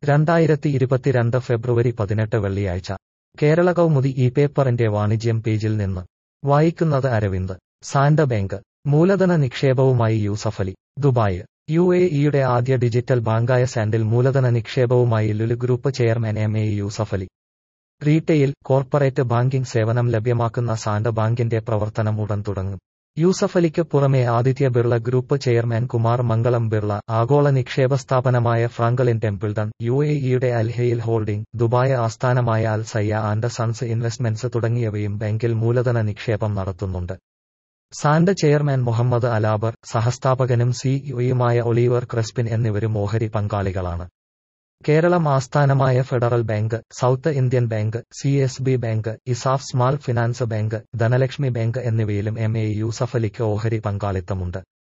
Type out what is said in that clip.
രണ്ടായിരത്തി ഇരുപത്തിരണ്ട് ഫെബ്രുവരി പതിനെട്ട് വെള്ളിയാഴ്ച കേരള കൗമുദി ഈ പേപ്പറിന്റെ വാണിജ്യം പേജിൽ നിന്ന് വായിക്കുന്നത് അരവിന്ദ് സാൻഡ ബാങ്ക് മൂലധന നിക്ഷേപവുമായി യൂസഫലി ദുബായ് യു എ ഇയുടെ ആദ്യ ഡിജിറ്റൽ ബാങ്കായ സാൻഡിൽ മൂലധന നിക്ഷേപവുമായി Lulu group chairman M A Yusuffali retail corporate banking സേവനം ലഭ്യമാക്കുന്ന സാൻഡ ബാങ്കിന്റെ പ്രവർത്തനം ഉടൻ തുടങ്ങും യൂസഫലിക്ക് പുറമെ ആദിത്യ ബിർള ഗ്രൂപ്പ് ചെയർമാൻ കുമാർ മംഗളം ബിർള ആഗോള നിക്ഷേപ സ്ഥാപനമായ ഫ്രാങ്കളിൻ ടെമ്പിൾട്ടൺ യു എ ഇയുടെ അൽഹയിൽ ഹോൾഡിംഗ് ദുബായ് ആസ്ഥാനമായ Al Sayyah and sons investments തുടങ്ങിയവയും ബാങ്കിൽ മൂലധന നിക്ഷേപം നടത്തുന്നുണ്ട് സാൻഡ ചെയർമാൻ മുഹമ്മദ് അലാബർ സഹസ്ഥാപകനും സിഇഒയുമായ ഒലീവർ ക്രെസ്പിൻ എന്നിവരും ഓഹരി പങ്കാളികളാണ് കേരളം ആസ്ഥാനമായ Federal Bank South Indian Bank C S B Bank ESAF Small Finance Bank Dhanlaxmi Bank എന്നിവയിലും എം എ യൂസഫലിക്ക് ഓഹരി പങ്കാളിത്തമുണ്ട്